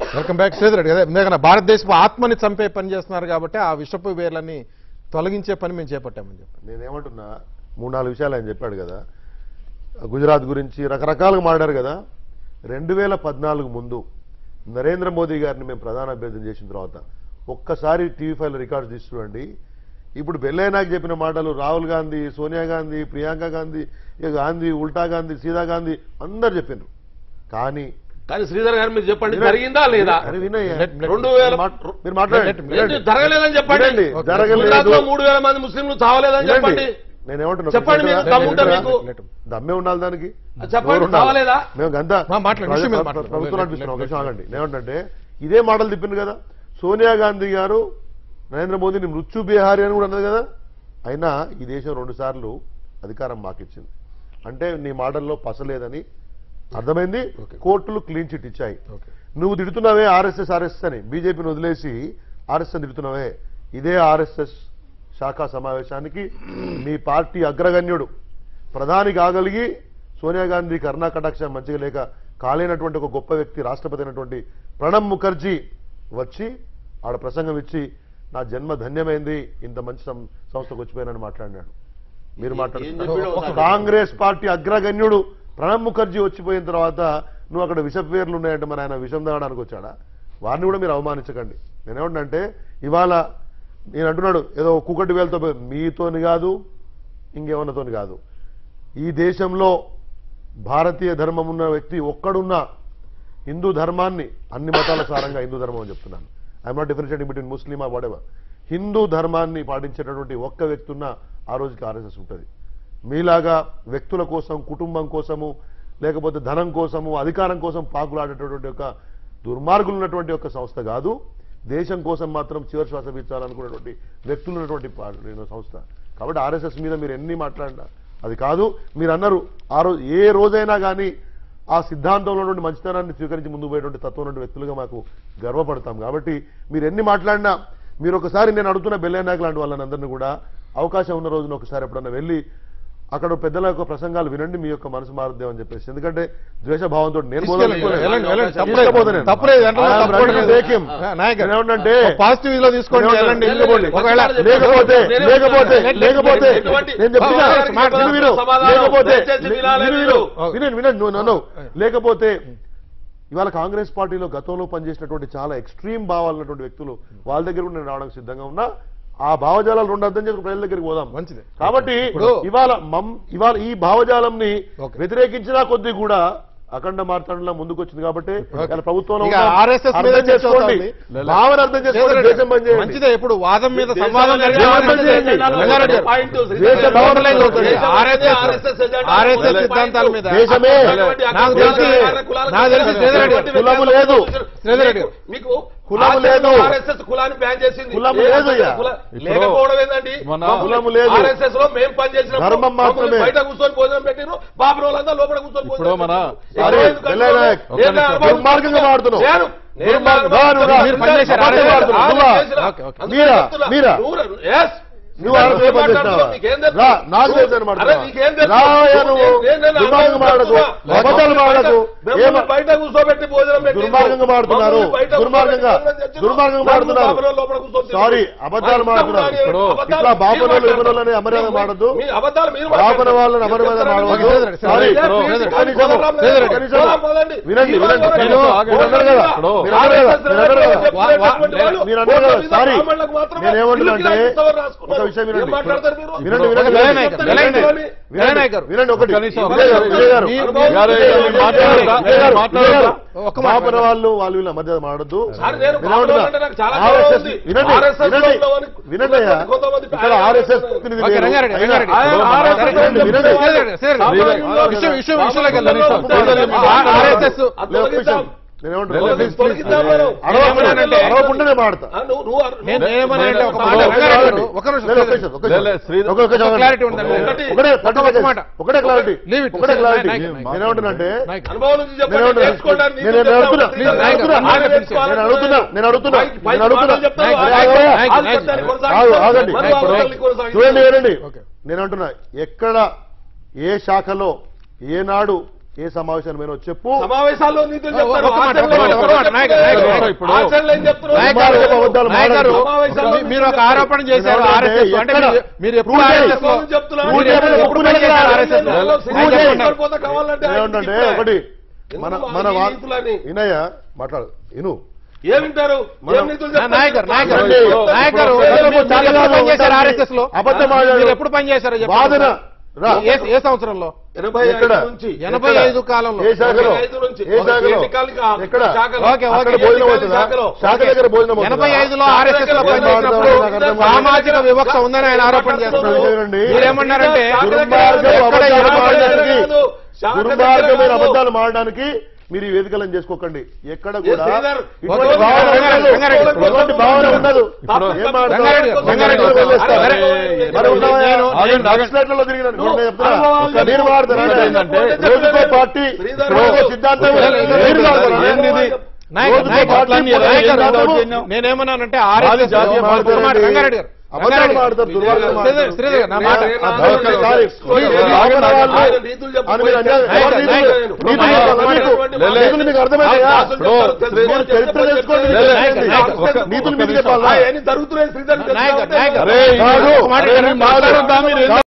Welcome back Sridhar Reddy అదే ఇందాక భారతదేశపు ఆత్మని చంపే పని చేస్తున్నారు కాబట్టి ఆ విషపు వేర్లని తొలగించే పని మేము చేపట్టామని చెప్పి నేనేమంటున్నా మూడు నాలుగు విషయాలు ఆయన చెప్పాడు కదా గుజరాత్ గురించి రకరకాలుగా మాట్లాడారు కదా రెండు వేల పద్నాలుగు ముందు నరేంద్ర మోదీ గారిని మేము ప్రధాన అభ్యర్థం చేసిన తర్వాత ఒక్కసారి టీవీ ఫైవ్ రికార్డ్స్ తీసి చూడండి ఇప్పుడు బెల్లైనాకి చెప్పిన మాటలు రాహుల్ గాంధీ సోనియా గాంధీ ప్రియాంక గాంధీ ఇక గాంధీ ఉల్టా గాంధీ సీదా గాంధీ అందరు చెప్పిండ్రు కానీ కానీ శ్రీధర్ గారు మీరు చెప్పండి జరిగిందా లేదా అరే వినయ్య, Let- let- రెండు వేల మాట్- మీరు మాట్లాడండి Let- let- వినండి. ఏంటి, జరగలేదని చెప్పండి వినండి, Okay. జరగలేదు గుజరాత్లో మూడు వేల మంది ముస్లింలు చావలేదని చెప్పండి నేను ఏమంటున్నా చెప్పండి మీకు నేను దమ్ముంటే ఏమంటున్నా? మీకు Let him. దమ్మే ఉండాలి దానికి చెప్పండి, నోరు ఉండాలి. కావాలేదా? మేము గంతా మా మాట్లాడండి, విషయం మీద మాట్లాడండి. ప్రభుత్వం Let- నడిపిస్తున్నాం ఒక let- నిమిషం ఆగండి ఏమంటే ఇదే మాటలు తిప్పింది కదా సోనియా గాంధీ గారు నరేంద్ర మోదీని మృత్యు బిహారీ అని కూడా అన్నది కదా అయినా ఈ దేశం రెండు సార్లు అధికారం మాకిచ్చింది అంటే నీ మాటల్లో పసలేదని అర్థమైంది Okay. కోర్టులు క్లీన్ చిట్ ఇచ్చాయి ఓకే నువ్వు తిడుతున్నావే ఆర్ఎస్ఎస్ ఆర్ఎస్ఎస్ అని బీజేపీని వదిలేసి ఆర్ఎస్ఎస్ తిడుతున్నావే ఇదే ఆర్ఎస్ఎస్ శాఖా సమావేశానికి మీ పార్టీ అగ్రగణ్యుడు ప్రధాని కాగలిగి సోనియా గాంధీ కరుణా కటాక్ష మంచిగా లేక కాలేనటువంటి ఒక గొప్ప వ్యక్తి రాష్ట్రపతి అయినటువంటి ప్రణబ్ ముఖర్జీ వచ్చి ఆడ ప్రసంగం ఇచ్చి నా జన్మ ధన్యమైంది ఇంత మంచి సం- సంస్థకు వచ్చిపోయానని మాట్లాడినాడు మీరు ఏం మాట్లాడుతున్నారు చెప్పాడో ఒకసారి కాంగ్రెస్ పార్టీ అగ్రగణ్యుడు ప్రణబ్ ముఖర్జీ వచ్చిపోయిన తర్వాత నువ్వు అక్కడ విషపేర్లు ఉన్నాయంటే మరి ఆయన విషం తాగడానికి వచ్చాడా వారిని కూడా మీరు అవమానించకండి నేనేమంటే ఇవాళ నేను అంటున్నాడు ఏదో కుక్కటి వేలతో పోయి- మీతోని కాదు ఇంకేమన్నతోని కాదు ఈ దేశంలో భారతీయ ధర్మం ఉన్న వ్యక్తి ఒక్కడున్నా హిందూ ధర్మాన్ని అన్ని మతాల సారంగా హిందూ ధర్మం అని చెప్తున్నాను I'm not differentiating between Muslim ఆ వాడెవర్ హిందూ ధర్మాన్ని పాటించేటటువంటి ఒక్క వ్యక్తి ఉన్నా ఆ రోజుకి ఆర్ఎస్ఎస్ ఉంటుంది మీలాగా వ్యక్తుల కోసం కుటుంబం కోసము లేకపోతే ధనం కోసము అధికారం కోసం పాకులాడేటటువంటి ఒక దుర్మార్గులు ఉన్నటువంటి ఒక సంస్థ కాదు దేశం కోసం మాత్రం చివరి శ్వాస పీల్చాలనుకున్నటువంటి వ్యక్తులు ఉన్నటువంటి పా- నేను సంస్థ కాబట్టి ఆర్ఎస్ఎస్ మీద మీరు ఎన్ని మాట్లాడినా అది కాదు మీరు అన్నారు ఆ రోజు ఏ రోజైనా కానీ ఆ సిద్ధాంతంలో ఉన్నటువంటి మంచితనాన్ని స్వీకరించి ముందుకు పోయేటువంటి తత్వం ఉన్నటువంటి వ్యక్తులుగా మాకు గర్వపడతాం కాబట్టి మీరు ఎన్ని మాట్లాడినా మీరు ఒకసారి నేను అడుగుతున్న బెల్లయ్య లాంటి వాళ్ళని అందరినీ కూడా అవకాశం ఉన్న రోజున ఒకసారి ఎప్పుడన్నా వెళ్ళి అక్కడ పెద్దల యొక్క ప్రసంగాలు వినండి మీ యొక్క మనసు మారుద్దాం అని చెప్పేసి ఎందుకంటే ద్వేషభావంతో నేను తీసుకెళ్ళండి, బోధించుకోలేదు. వెళ్ళండి, వెళ్ళండి. తీసుకుపోతా తప్పులేదు, నేను. తప్పులేదు, దాంట్లో I am తప్పు ready to లేదు. take him. ఆ, నాయక్ గారు. నేనేమంటే పాజిటివ్ లో తీసుకోండి నేనేమంటే- వెళ్ళండి నేనే- వెళ్ళిపోండి. ఒకవేళ లేకపోతే నేనే లేకపోతే చెప్తున్నా. లేకపోతే ఎటువంటి- నేను చెప్తున్నా సమాధానం మాట విను, విను. సమాధానం. లేకపోతే దయచేసి వినాలి విను, మీరు. విను. వినండి వినండి నువ్వు నన్ను లేకపోతే ఇవాళ కాంగ్రెస్ పార్టీలో గతంలో పనిచేసినటువంటి చాలా ఎక్స్ట్రీమ్ భావాలు ఉన్నటువంటి వ్యక్తులు వాళ్ళ దగ్గర కూడా నేను రావడానికి సిద్ధంగా ఉన్నా ఆ భావజాలాలు రెండు అర్థం చేసుకుని ప్రజల దగ్గరికి పోదాం మంచిది. కాబట్టి ఇప్పుడు- ఇవాళ మమ్ ఇవాళ ఈ భావజాలంని ఓకే. వ్యతిరేకించిన కొద్దీ కూడా అఖండ మార్తాండంలో ముందుకు వచ్చింది కాబట్టి ఇవాళ ప్రభుత్వంలో ఇక ఉన్నాం. RSS మీద అర్థం చర్చ చేసుకోండి అవుతోంది. భావన అర్థం చేసుకోండి దేశం బంద్ చేయండి మంచిదే ఇప్పుడు వాదం మీద దేశం సంవాదం అనేది జరిగే దేశం మంచిదే. చేయండి. రంగారెడ్డి గారు. పాయింట్ దేశ భావన Totalize అవుతుంది. దేశం RSS RSS agenda RSS point. సిద్ధాంతాల మీద దేశమే నాకు తెలిసి నాకు తెలిసి శ్రీధర్ రెడ్డి కులము లేదు. శ్రీధర్ రెడ్డి. మీకు కులము లేదు. ఆర్ఎస్ఎస్ కులాన్ని బ్యాన్ చేసింది కులము ఏ లేదు అయ్యా. కుల- ఇప్పుడు లేకపోవడం ఏంటండి మన- కులము లేదు. ఆర్ఎస్ఎస్ లో మేము పనిచేసిన ధర్మం మాత్రమే. బయట కూర్చొని భోజనం పెట్టిరు బాబు వాళ్ళంతా లోపల కూర్చొని ఇప్పుడు భోజనం మన- పెట్టిర్రు. సారీ, ఎవరు ఎందుకు వెళ్ళాయి నాయక్. అంటున్నారు? నేను ఒక్క నిమిషం. అనుభవం దుర్మార్గంగా మాట్లాడుతున్నావు. నేను నేను దుర్మార్గం. అనుభవం రా, నువ్వు రా. మీరు పనిచేశారు. అబద్ధం ఆర్ఎస్ఎస్ ఆడుతున్నావు. ఆర్ఎస్ఎస్ నువ్వా? చేసిన. Okay, okay. అందుకే మీరా? చెప్తున్నా. మీరా? నువ్వు- yes. నువ్వు ఆర్ఎస్ఎస్ ఏం మాట్లాడుతున్నావు? చేస్తావా? నీకేం తెలుసు? రా, నాకు నువ్వు- తెలుసు అని అరే, మాట్లాడుతున్నావా? నీకేం తెలుసు? రా, అయ్యా నువ్వు. నేను- నేను దుర్మార్గంగా అనుభవం మాట్లాడకు. చెప్తున్నా. అబద్ధాలు మాట్లాడకు. మమ్మల్ని ఏమ- బయట కూర్చోబెట్టి భోజనం పెట్టి దుర్మార్గంగా మాట్లాడుతున్నారు. మమ్మల్ని బయట దుర్మార్గంగా. కూర్చోబెట్టి భోజనం దుర్మార్గంగా చేస్తున్నారు. మాట్లాడుతున్నారు. బాబులో లోపల కూర్చొని సారీ, తిన్నారు. అబద్ధాలు మా మాట్లాడుతున్నారు. ఇష్టం ఇప్పుడు అబద్ధాలు ఇట్లా మీరు బాపనోళ్ళు, మాట్లాడతారు. ఇవనోళ్ళని అమర్యాద మాడొద్దు. మీ అబద్ధాలు మీరు బాపన మాట్లాడతారు. వాళ్ళని అమర్యాద చెప్తారా మాడవద్దు. మీరు? శ్రీధర్ సారీ. శ్రీధర్ ఇప్పుడు రెడ్డి, ఒక్క నిమిషం. శ్రీధర్ రెడ్డి, ఒక్క నిమిషం. పోదాం, పోదండి. వినండి, మీరు వినండి. ఎవరు? నేను- ఆగండి. మీరు అన్నారు కదా. ఇప్పుడు మీరు అన్నారు కదా. ఆర్ఎస్ఎస్ మీరు అన్నారు కదా. చెప్పినటువంటి వాళ్ళు మీరు అన్నారు కదా. ఓట్ల మీద సారీ. బ్రాహ్మణులకు మాత్రమే నేనేమంటున్నా అంటే ఇల్లు కిరాయి రాసుకున్నారు. ఒక విషయం వినండి. ఏం మాట్లాడతారు మీరు? వినండి, ఒక వినండి, గలయ్ వినండి. నాయక్, గలయ్ నాయక్. గలయ్ వినండి, నాయక్ గారు. వినండి ఒకటి ఒక్క నిమిషం. విజయ్ గారు, విజయ్ గారు. మీ- అనుభవం గారు, ఉంది. మీరు మాట్లాడరా? విజయ్ గారు, మాట్లాడరా? విజయ్ గారు. ఒక్క మాట బాపన వాళ్ళు వాళ్ళు వీళ్ళ మధ్య మాడద్దు సార్, నేను బాపన వాళ్ళంటే నాకు చాలా గౌరవం ఉంది. వినండి RSS లో వినండి ఉన్నవాని- వినండి అయ్యా. కొంతమంది ఇక్కడ ఆర్ఎస్ఎస్ ప్రతినిధి ఓకే, లేరు. రంగారెడ్డి, అయినా- రంగారెడ్డి. ఆయన ఇప్పుడు RSS మన- వినండి, వినండి. శ్రీధర్ రెడ్డి, శ్రీధర్ రెడ్డి. సామాన్యుల్లో విషయం విషయం విషయంలోకి వెళ్ళాలి సామాన్యుల్లో నిమిషం. ఆ- ఆర్ఎస్ఎస్ లేదు, ఒక్క నిమిషం. నేనేమంటున్నా? లేదు, ప్లీజ్, ప్లీజ్, ప్లీజ్. తొలగిద్దాం మనం. అరవకుండానే అరవకుండానే మాడతా ఆ, నువ్వు- నువ్వు అర- నేను నువ్వు- ఏమన్నానంటే ఒక మాట లేదు, రంగారెడ్డి గారు, లేదు, ఒక నిమిషం లేదు, ఒక్క శ్రీధర్ నిమిషం, ఒక్క లేదు, లేదు, నిమిషం. శ్రీధర్. ఒక్క నిమిషం ఆగండి. క్లారిటీ ఉందండి. ఒకటి. ఒకటే ఒక్క ఒకటే మాట. ఒకటే క్లారిటీ Leave it. ఒకటే క్లారిటీ నాయక్, నాయక్. నేనేమంటున్నా నాయక్. అనుభవం నుంచి చెప్పండి, నేను నేర్చుకోవడానికి నేను నీకు అడుగుతున్నా, చెప్తాను. నేను నాయక్, అడుగుతున్నా, నాయక్, నేను అడుగుతున్నా, నేను అడుగుతున్నా, పై- పై నేను అడుగుతున్నా. మాటలు చెప్తాను, నాయక్, ఆ- నాయక్, ఆ- నాయక్, ఆ- నాయక్. చెప్తాను, ఆగు, కొనసాగిస్తాను. ఆగండి. మరి నాయక్, వాళ్ళని నాయక్. కొనసాగిస్తాను. చూడండి వినండి ఓకే. నేను అంటున్నా ఎక్కడ ఏ శాఖలో ఏనాడు ఏ సమావేశాన్ని పోయినా చెప్పు సమావేశాల్లో నీతులు ఒక చెప్తారు మాట, ఆచరణలో ఒక మాట, ఒక మాట, నాయక్, నాయక్, నాయక్, ఇప్పుడు ఆచరణలో ఏం చెప్తున్నారు? నాయక్ గారు, దుర్మార్గపు అబద్ధాలు నాయక్ గారు, సమావేశాల్లో మీ- మీరు ఒక ఆరోపణ చేశారు నేను ఆర్ఎస్ఎస్ అంటే ఎక్కడ? మీరు- మీరు ఎప్పుడు ప్రూవ్ చేయి. ఆర్ఎస్ఎస్ లో నేను చెప్తున్నాను. మీరు ఎప్పుడు- ప్రూవ్ ఎప్పుడు చేయి. పని చేశారు ఆర్ఎస్ఎస్ లో? నెలలో ప్రూవ్ నాయక్ చేయి. చెప్పండి. సరిపోతే కావాలంటే ఆయనకి ఏమంటే ఇప్పుడే. ఒకటి మన ఎందుకు మన ఈ వా- నీతులని? వినయ్య మాట్లాడు ఇను ఏం వింటారు మన- ఏం నీతులు నా చెప్తారు? నాయక్ గారు, నాయక్ గారు, చెప్పండి. నాయక్ గారు, ఇప్పుడు మీరు ప్రజలకు ఎప్పుడు చాలా పని చేశారు ఉంటుంది. ఆర్ఎస్ఎస్ లో అబద్ధం ఆడారు. మీరు ఎప్పుడు పని చేశారు చెప్పండి. వాదన రా ఏ- ఏ సంవత్సరంలో ఎనభై ఎక్కడ? ఐదు నుంచి ఎనభై ఎక్కడ? ఐదు కాలంలో ఏ శాఖలో ఎనభై ఐదు నుంచి. ఏ శాఖలో ఎన్నికలకి ఆ ఎక్కడ శాఖలో. Okay, okay. అక్కడ భోజనం ఎన్నికల అవుతుందా శాఖలో. శాఖ దగ్గర భోజనం అవుతుందా? ఎనభై ఐదులో ఆర్ఎస్ఎస్ లో శాఖ దగ్గర పనిచేసినప్పుడు నాకు అర్థం కాదు. సామాజిక వివక్ష ఉందని ఆయన ఆరోపణ చేస్తున్నారు చూడండి. మీరేమన్నారంటే శాఖ దగ్గర దుర్మార్గపు ఎక్కడ అబద్ధాలు శాఖ దగ్గర మారడానికి కాదు. శాఖ దగ్గర దుర్మార్గమైన కాదు. అబద్ధాలు మారడానికి మీరు ఈ వేదికలను చేసుకోకండి ఎక్కడ ఏ కూడా శ్రీధర్, ఇటువంటి ఓకే, భావన రంగారెడ్డి, ఉండదు. రంగారెడ్డి. ఇటువంటి భావన ఉండదు ఇప్పుడు ఏం మాట్లాడతావు? రంగారెడ్డి, రంగారెడ్డి. మీరు వదిలేస్తారు. అరే, మరి ఉండవా? నేను- నేను నక్సలైట్లలో తిరిగిన నువ్వు నేను చెప్తున్నా. అనుభవాలు మీరు వాడతారా? శ్రీధర్ ఏంటంటే, రోజుకో పార్టీ శ్రీధర్ రోజుకో సిద్ధాంతం శ్రీధర్ మీరు వాడతారా? ఏందిది? నాయక్ రోజుకో నాయక్ పార్టీ నాయక్ నాయక్ గారు, గారు, నేనేమన్నానంటే ఆర్ఎస్ఎస్ లో- జాతీయ ఒక మాట, మాట్లాడండి. రంగారెడ్డి గారు అబద్ధాలు రంగారెడ్డి గారు. మాడతారు, దుర్మార్గం శ్రీధర్, మాడతారు. శ్రీధర్ గారు, నా మాట నేను ఆ ఆయన దౌర్జన్య నీతులు సారీ. చెప్పుకోలేదు. మీరు భావన వాళ్ళు- ఆయన నీతులు అని మీరు అన్నారు. చెప్పుకోలేదు. ఎవరు నాయక్ నీతులు? గారు, నీతులు నాయక్ కాదు, గారు, నీతులు. లే, లే. నీతులు మీకు అర్థమవుతాయా? ఇప్పుడు మీరు చరిత్ర తెలుసుకోండి లే, లే. నాయక్ గారు, నాయక్ గారు, ఒక్క- నీతులు ఒక్క మీకు నిమిషం. చెప్పాలా? ఆ, ఎన్ని జరుగుతున్నాయి శ్రీధర్ నాయక్ గారు, నాయక్ గారు. అరే, కాదు, కాదు. ఒక మాట అరే, వినండి. మాట్లాడొద్దా మీరు?